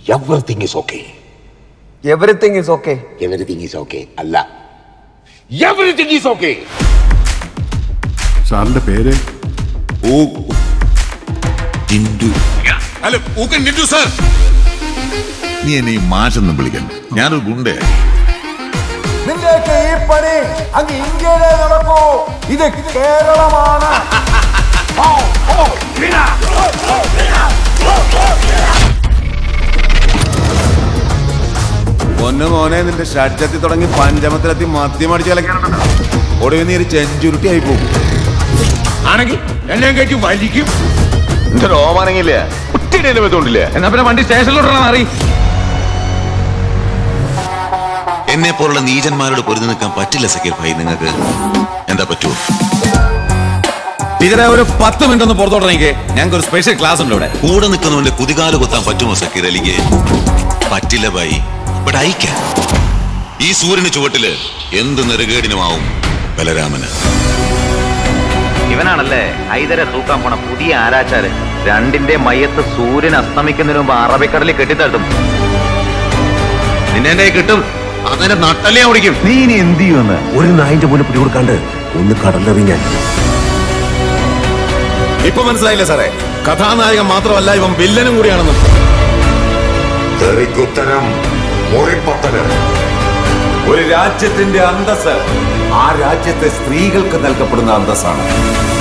everything is okay everything is okay everything is okay അല്ല everything is okay സാറിന്റെ പേര് അല്ല ഊക്കൻ നിന്റു സാർ നീ എന്നെ ഈ മാഷെന്ന് വിളിക്കണ്ട ഞാനൊരു ഗുണ്ടേ നിന്റെയൊക്കെ ഈ പണി അങ്ങ് ഇന്ത്യയിലെ നടക്കൂ ഇത് കേരളമാണ് പൊന്നു മോനെ നിന്റെ ഷഡ്ജത്തിൽ തുടങ്ങി പഞ്ചമത്തിലെത്തി മദ്യം അടിച്ച് കളിക്കാനുണ്ടോ ഒടുവിൽ നീ ഒരു ചെഞ്ചുരുട്ടി ആയി പോകും ആണെങ്കിൽ എന്നെ കയറ്റി വലിക്കും നിന്റെ രോമാനങ്ങില്ലേ ഒറ്റയിടയിലും വെച്ചോണ്ടില്ലേ എന്നാ പിന്നെ വണ്ടി സ്റ്റേഷനിലോട്ടാണ് മാറി എന്നെ പോലുള്ള നീചന്മാരോട് പൊരുതി നിൽക്കാൻ പറ്റില്ല സക്കീർ ഭായി നിങ്ങൾക്ക് എന്താ പറ്റുമോ ടീച്ചറെ ഒരു പത്ത് മിനിറ്റ് ഒന്ന് പുറത്തോട്ടിറങ്ങിക്കേ ഞങ്ങൾക്ക് ഒരു സ്പെഷ്യൽ ക്ലാസ് ഉണ്ട് ഇവിടെ കൂടെ നിൽക്കുന്നവന്റെ കുതികാല് കുത്താൻ പറ്റുമോ സക്കീർ അലിക്ക് പറ്റില്ല ഭായി ബട്ട് അയക്കാൻ ഈ സൂര്യന് ചുവട്ടില് എന്ത് നെറുകേടിനുമാവും ബലരാമന് ഇവനാണല്ലേ ഹൈദരെ തൂക്കാൻ പോണ പുതിയ ആരാച്ചാര് രണ്ടിന്റെ മയത്ത് സൂര്യൻ അസ്തമിക്കുന്നതിന് മുമ്പ് അറബിക്കടലിൽ കെട്ടിത്തട്ടും നിന്നെ എന്റെ കയ്യിൽ കിട്ടും അതിന്റെ നട്ടല്ലേ ഓടിക്കും നീ ഇനി എന്ത് ചെയ്യുമെന്ന് ഒരു നായിന്റെ പോലെ പിടികൊടുക്കാണ്ട് ഒന്ന് കടലെറിഞ്ഞാൽ ഇപ്പൊ മനസ്സിലായില്ലേ സാറേ കഥാനായകൻ മാത്രമല്ല ഇവൻ വില്ലനും കൂടിയാണെന്നും തെറിക്കുത്തരം മുറിപ്പത്തനം ഒരു രാജ്യത്തിന്റെ അന്തസ് ആ രാജ്യത്തെ സ്ത്രീകൾക്ക് നൽകപ്പെടുന്ന അന്തസ്സാണ്